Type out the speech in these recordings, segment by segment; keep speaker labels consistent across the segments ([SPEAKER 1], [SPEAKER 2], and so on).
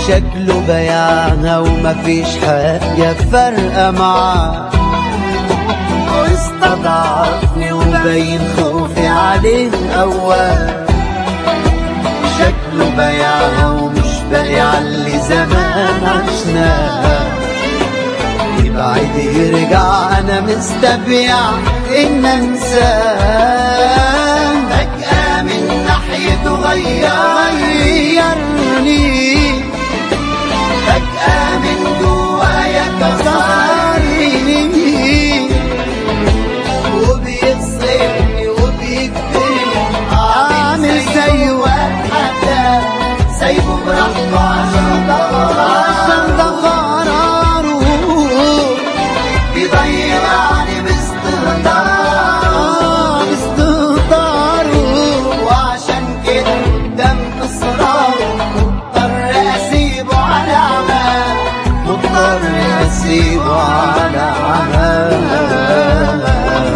[SPEAKER 1] شكله بياعها ومفيش حاجة فارقة معاه واستضعفني وبين خوفي عليه أول شكله بياعها ومش باقي علي زمان عشناه يبعد يرجع انا مستبيع ان انساه فجأة من ناحيته غيرني فجأة من جوايا كسرني وبيفصلني وبيكفرني عامل زي واحد حتى سايبه براحته عشان ده عشان ده قراره بيضيعني باستهتاره باستهتاره وعشان كده قدام اصراره مضطر اسيبه على عماه مضطر اسيبه على عماه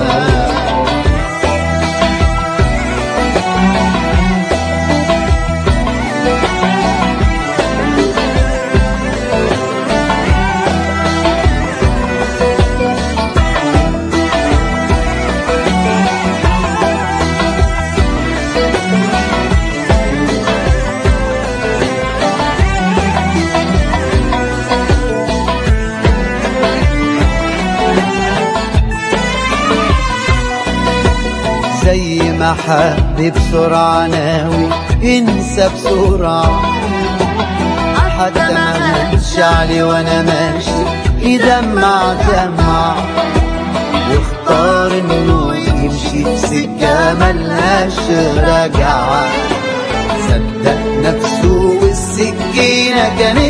[SPEAKER 1] زي ما حب بسرعة ناوي انسى بسرعة حتى ما مشي علي وانا ماشي يدمع دمع واختار انه يمشي في سكة ملهاش رجعة صدق نفسه والسكينة كانت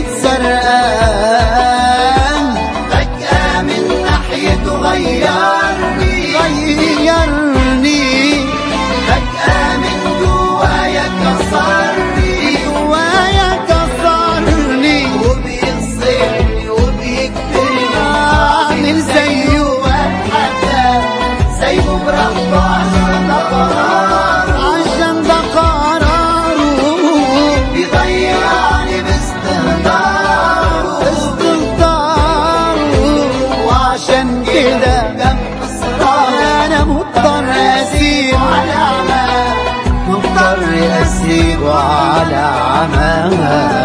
[SPEAKER 1] سرقان فجأة من ناحيته غيرني غيرني فجأة من جوايا كسرني جوايا كسرني وبيصيبني وبيكبرني عامل زيه حتى سايبه براحته عشان ده قراره عشان ده قراره بيضيعني باستهتاره باستهتاره وعشان كده جنب اصراره انا مضطر اسيبه على عماه مضطر اسيبه على عماه